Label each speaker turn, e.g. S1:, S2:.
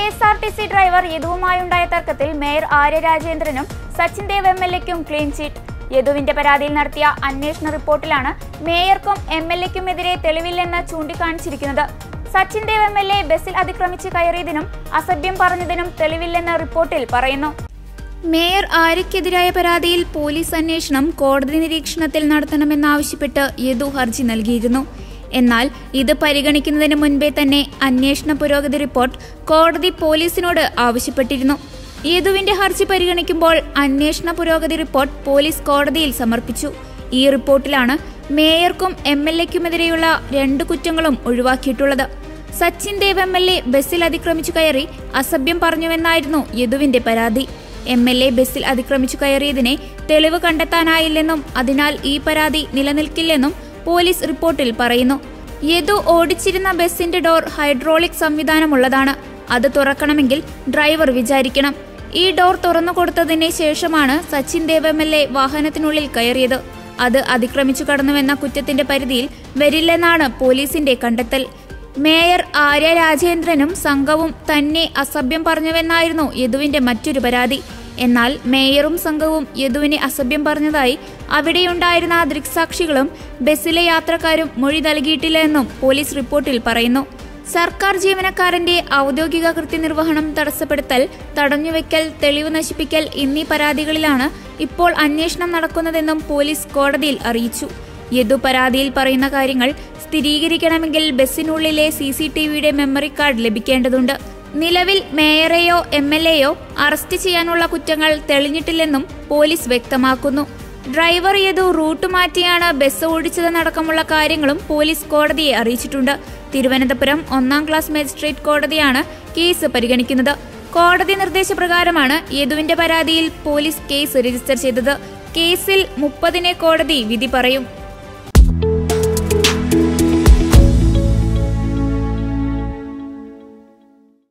S1: S R T C driver യദുവുമായുണ്ടായ തർക്കത്തിൽ mayor Arya രാജേന്ദ്രനും സച്ചിൻ ദേവ് എം എൽ എക്കും ക്ലീൻ ചീറ്റ് യദുവിന്റെ പരാതിയിൽ നടത്തിയ അന്വേഷണ റിപ്പോർട്ടിലാണ് മേയർക്കും എം എൽ എക്കുമെതിരെ തെളിവില്ലെന്ന് ചൂണ്ടിക്കാണിച്ചിരിക്കുന്നത് Sachin Dev M L A ബസ്സിൽ അതിക്രമിച്ച് കയറിയതിനും അസഭ്യം പറഞ്ഞതിനും തെളിവില്ലെന്ന് റിപ്പോർട്ടിൽ പറയുന്നു മേയർ ആര്യക്കെതിരായ പരാതിയിൽ പോലീസ് അന്വേഷണം കോടതി നിരീക്ഷണത്തിൽ നടത്തണമെന്നാവശ്യപ്പെട്ട് യദു ഹർജി നൽകിയിരുന്നു എന്നാൽ ഇത് പരിഗണിക്കുന്നതിന് മുൻപേ തന്നെ അന്വേഷണ പുരോഗതി റിപ്പോർട്ട് കോടതി പോലീസിനോട് ആവശ്യപ്പെട്ടിരുന്നു യദുവിന്റെ ഹർജി പരിഗണിക്കുമ്പോൾ അന്വേഷണ പുരോഗതി റിപ്പോർട്ട് പോലീസ് കോടതിയിൽ സമർപ്പിച്ചു ഈ റിപ്പോർട്ടിലാണ് മേയർക്കും എം എൽ എക്കുമെതിരെയുള്ള രണ്ട് കുറ്റങ്ങളും ഒഴിവാക്കിയിട്ടുള്ളത് Sachin Dev M L A ബസ്സിൽ അതിക്രമിച്ചു കയറി അസഭ്യം പറഞ്ഞുവെന്നായിരുന്നു യദുവിന്റെ പരാതി എം എൽ എ ബസ്സിൽ അതിക്രമിച്ചു കയറിയതിനെ തെളിവ് കണ്ടെത്താനായില്ലെന്നും അതിനാൽ ഈ പരാതി നിലനിൽക്കില്ലെന്നും പോലീസ് റിപ്പോർട്ടിൽ പറയുന്നു യദു ഓടിച്ചിരുന്ന ബസ്സിന്റെ ഡോർ ഹൈഡ്രോളിക് സംവിധാനമുള്ളതാണ് അത് തുറക്കണമെങ്കിൽ ഡ്രൈവർ വിചാരിക്കണം ഈ ഡോർ തുറന്നു കൊടുത്തതിന് ശേഷമാണ് Sachin Dev M L A വാഹനത്തിനുള്ളിൽ കയറിയത് അത് അതിക്രമിച്ചു കടന്നുവെന്ന കുറ്റത്തിന്റെ പരിധിയിൽ വരില്ലെന്നാണ് പോലീസിന്റെ കണ്ടെത്തൽ മേയർ ആര്യ രാജേന്ദ്രനും സംഘവും തന്നെ അസഭ്യം പറഞ്ഞുവെന്നായിരുന്നു യദുവിന്റെ മറ്റൊരു പരാതി എന്നാൽ മേയറും സംഘവും യദുവിനെ അസഭ്യം പറഞ്ഞതായി അവിടെയുണ്ടായിരുന്ന ദൃക്സാക്ഷികളും ബസ്സിലെ യാത്രക്കാരും മൊഴി നൽകിയിട്ടില്ല എന്നും പോലീസ് റിപ്പോർട്ടിൽ പറയുന്നു സർക്കാർ ജീവനക്കാരന്റെ ഔദ്യോഗിക കൃത്യനിർവഹണം തടസ്സപ്പെടുത്തൽ തടഞ്ഞുവെക്കൽ തെളിവ് നശിപ്പിക്കൽ എന്നീ പരാതികളിലാണ് ഇപ്പോൾ അന്വേഷണം നടക്കുന്നതെന്നും പോലീസ് കോടതിയിൽ അറിയിച്ചു യദു പരാതിയിൽ പറയുന്ന കാര്യങ്ങൾ സ്ഥിരീകരിക്കണമെങ്കിൽ ബസ്സിനുള്ളിലെ സി സി ടി വിയുടെ മെമ്മറി കാർഡ് ലഭിക്കേണ്ടതുണ്ട് നിലവിൽ മേയറെയോ എം എൽ എയോ അറസ്റ്റ് ചെയ്യാനുള്ള കുറ്റങ്ങൾ തെളിഞ്ഞിട്ടില്ലെന്നും പോലീസ് വ്യക്തമാക്കുന്നു ഡ്രൈവർ യദു റൂട്ട് മാറ്റിയാണ് ബസ് ഓടിച്ചതെന്നടക്കമുള്ള കാര്യങ്ങളും പോലീസ് കോടതിയെ അറിയിച്ചിട്ടുണ്ട് തിരുവനന്തപുരം ഒന്നാം ക്ലാസ് മജിസ്ട്രേറ്റ് കോടതിയാണ് കേസ് പരിഗണിക്കുന്നത് കോടതി നിർദ്ദേശപ്രകാരമാണ് യദുവിന്റെ പരാതിയിൽ പോലീസ് കേസ് രജിസ്റ്റർ ചെയ്തത് കേസിൽ മുപ്പതിനെ കോടതി വിധി പറയും